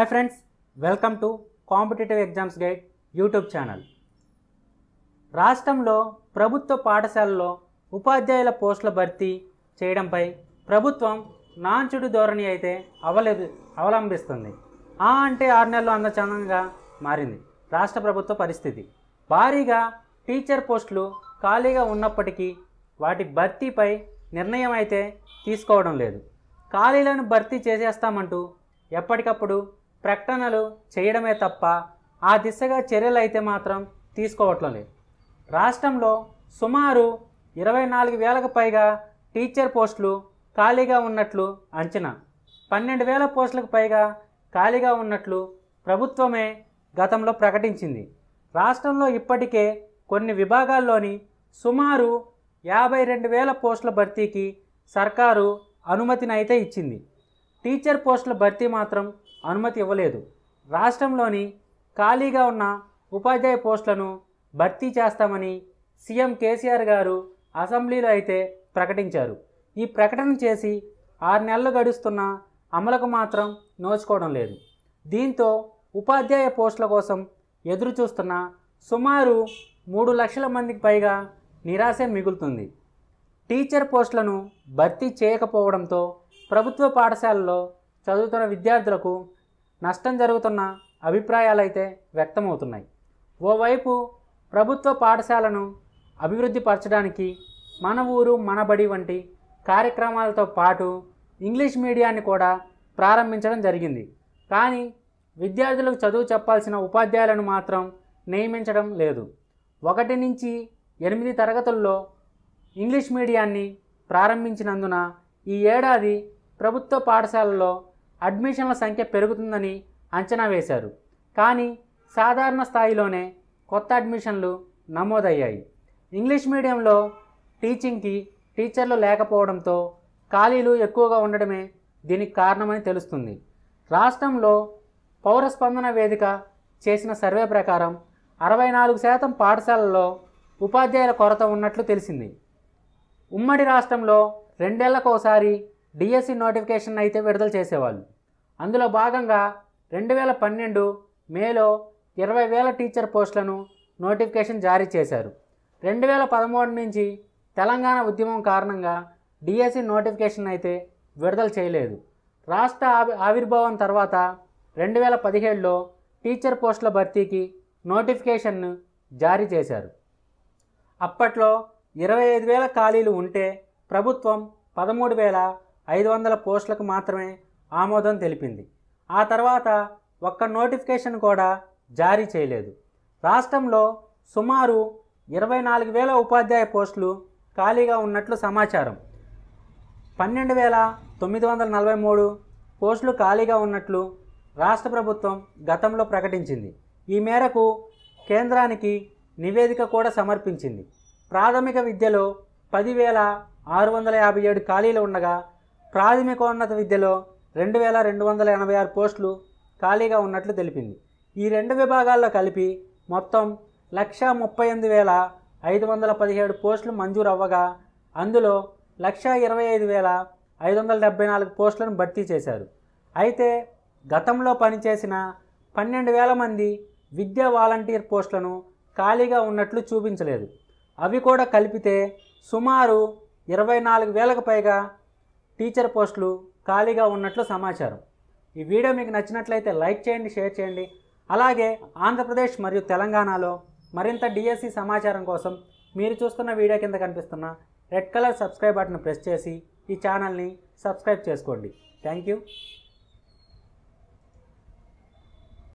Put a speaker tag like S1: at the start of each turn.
S1: friends welcome to competitive exams guide YouTube channel రాష్ట్రంలో ప్రభుత్వ పాఠశాలలో ఉపాధ్యాయుల పోస్టుల భర్తీ చేయడంపై ప్రభుత్వం నాంచుడు ధోరణి అయితే అవలే అవలంబిస్తుంది ఆ అంటే ఆరు నెలలు అందచందంగా మారింది రాష్ట్ర ప్రభుత్వ పరిస్థితి భారీగా టీచర్ పోస్టులు ఖాళీగా ఉన్నప్పటికీ వాటి భర్తీపై నిర్ణయం అయితే తీసుకోవడం లేదు ఖాళీలను భర్తీ చేసేస్తామంటూ ఎప్పటికప్పుడు ప్రకటనలు చేయడమే తప్ప ఆ దిశగా చర్యలు అయితే మాత్రం తీసుకోవట్లం లేదు రాష్ట్రంలో సుమారు ఇరవై నాలుగు వేలకు పైగా టీచర్ పోస్టులు ఖాళీగా ఉన్నట్లు అంచనా పన్నెండు వేల పోస్టులకు పైగా ఖాళీగా ఉన్నట్లు ప్రభుత్వమే గతంలో ప్రకటించింది రాష్ట్రంలో ఇప్పటికే కొన్ని విభాగాల్లోని సుమారు యాభై రెండు వేల పోస్టుల భర్తీకి సర్కారు అనుమతినైతే ఇచ్చింది టీచర్ పోస్టుల భర్తీ మాత్రం అనుమతి ఇవ్వలేదు రాష్ట్రంలోని ఖాళీగా ఉన్న ఉపాధ్యాయ పోస్టులను భర్తీ చేస్తామని సీఎం కేసీఆర్ గారు అసెంబ్లీలో అయితే ప్రకటించారు ఈ ప్రకటన చేసి ఆరు నెలలు గడుస్తున్న అమలుకు మాత్రం నోచుకోవడం లేదు దీంతో ఉపాధ్యాయ పోస్టుల కోసం ఎదురు చూస్తున్న సుమారు మూడు లక్షల మందికి పైగా నిరాశ మిగులుతుంది టీచర్ పోస్టులను భర్తీ చేయకపోవడంతో ప్రభుత్వ పాఠశాలలో చదువుతున్న విద్యార్థులకు నష్టం జరుగుతున్న అభిప్రాయాలు అయితే వ్యక్తమవుతున్నాయి ఓవైపు ప్రభుత్వ పాఠశాలను అభివృద్ధి పరచడానికి మన ఊరు మన బడి వంటి కార్యక్రమాలతో పాటు ఇంగ్లీష్ మీడియాన్ని కూడా ప్రారంభించడం జరిగింది కానీ విద్యార్థులకు చదువు చెప్పాల్సిన ఉపాధ్యాయులను మాత్రం నియమించడం లేదు ఒకటి నుంచి ఎనిమిది తరగతుల్లో ఇంగ్లీష్ మీడియాన్ని ప్రారంభించినందున ఈ ఏడాది ప్రభుత్వ పాఠశాలలో అడ్మిషన్ల సంఖ్య పెరుగుతుందని అంచనా వేశారు కానీ సాధారణ స్థాయిలోనే కొత్త అడ్మిషన్లు నమోదయ్యాయి ఇంగ్లీష్ మీడియంలో టీచింగ్కి టీచర్లు లేకపోవడంతో ఖాళీలు ఎక్కువగా ఉండడమే దీనికి కారణమని తెలుస్తుంది రాష్ట్రంలో పౌర స్పందన వేదిక చేసిన సర్వే ప్రకారం అరవై నాలుగు శాతం పాఠశాలల్లో ఉపాధ్యాయుల కొరత ఉన్నట్లు తెలిసింది ఉమ్మడి రాష్ట్రంలో రెండేళ్లకు ఒకసారి డిఎస్సి నోటిఫికేషన్ అయితే విడుదల చేసేవాళ్ళు అందులో భాగంగా రెండు వేల పన్నెండు మేలో ఇరవై వేల టీచర్ పోస్టులను నోటిఫికేషన్ జారీ చేశారు రెండు వేల పదమూడు నుంచి తెలంగాణ ఉద్యమం కారణంగా డిఎస్సి నోటిఫికేషన్ అయితే విడుదల చేయలేదు రాష్ట్ర ఆవి ఆవిర్భావం తర్వాత రెండు వేల పదిహేడులో టీచర్ పోస్టుల భర్తీకి నోటిఫికేషన్ను జారీ చేశారు అప్పట్లో ఇరవై ఐదు వేల ఖాళీలు ఉంటే ప్రభుత్వం పదమూడు వేల ఐదు వందల పోస్టులకు మాత్రమే ఆమోదం తెలిపింది ఆ తర్వాత ఒక్క నోటిఫికేషన్ కూడా జారీ చేయలేదు రాష్ట్రంలో సుమారు ఇరవై నాలుగు వేల ఉపాధ్యాయ పోస్టులు ఖాళీగా ఉన్నట్లు సమాచారం పన్నెండు వేల తొమ్మిది వందల నలభై మూడు పోస్టులు ఖాళీగా ఉన్నట్లు రాష్ట్ర ప్రభుత్వం గతంలో ప్రకటించింది ఈ మేరకు కేంద్రానికి నివేదిక కూడా సమర్పించింది ప్రాథమిక విద్యలో పదివేల ఆరు వందల యాభై ఏడు ఖాళీలు ఉండగా ప్రాథమికోన్నత విద్యలో రెండు వేల రెండు వందల ఎనభై ఆరు పోస్టులు ఖాళీగా ఉన్నట్లు తెలిపింది ఈ రెండు విభాగాల్లో కలిపి మొత్తం లక్ష ముప్పై ఎనిమిది వేల ఐదు వందల పదిహేడు పోస్టులు మంజూరు అవ్వగా అందులో లక్ష ఇరవై ఐదు వేల ఐదు వందల డెబ్బై నాలుగు పోస్టులను భర్తీ చేశారు అయితే గతంలో పనిచేసిన పన్నెండు వేల మంది విద్యా వాలంటీర్ పోస్టులను ఖాళీగా ఉన్నట్లు చూపించలేదు అవి కూడా కలిపితే సుమారు ఇరవై నాలుగు వేలకు పైగా టీచర్ పోస్టులు ఖాళీగా ఉన్నట్లు సమాచారం ఈ వీడియో మీకు నచ్చినట్లయితే లైక్ చేయండి షేర్ చేయండి అలాగే ఆంధ్రప్రదేశ్ మరియు తెలంగాణలో మరింత డిఎస్సి సమాచారం కోసం మీరు చూస్తున్న వీడియో కింద కనిపిస్తున్న red colour subscribe button press చేసి ఈ ఛానల్ని సబ్స్క్రైబ్ చేసుకోండి థ్యాంక్ యూ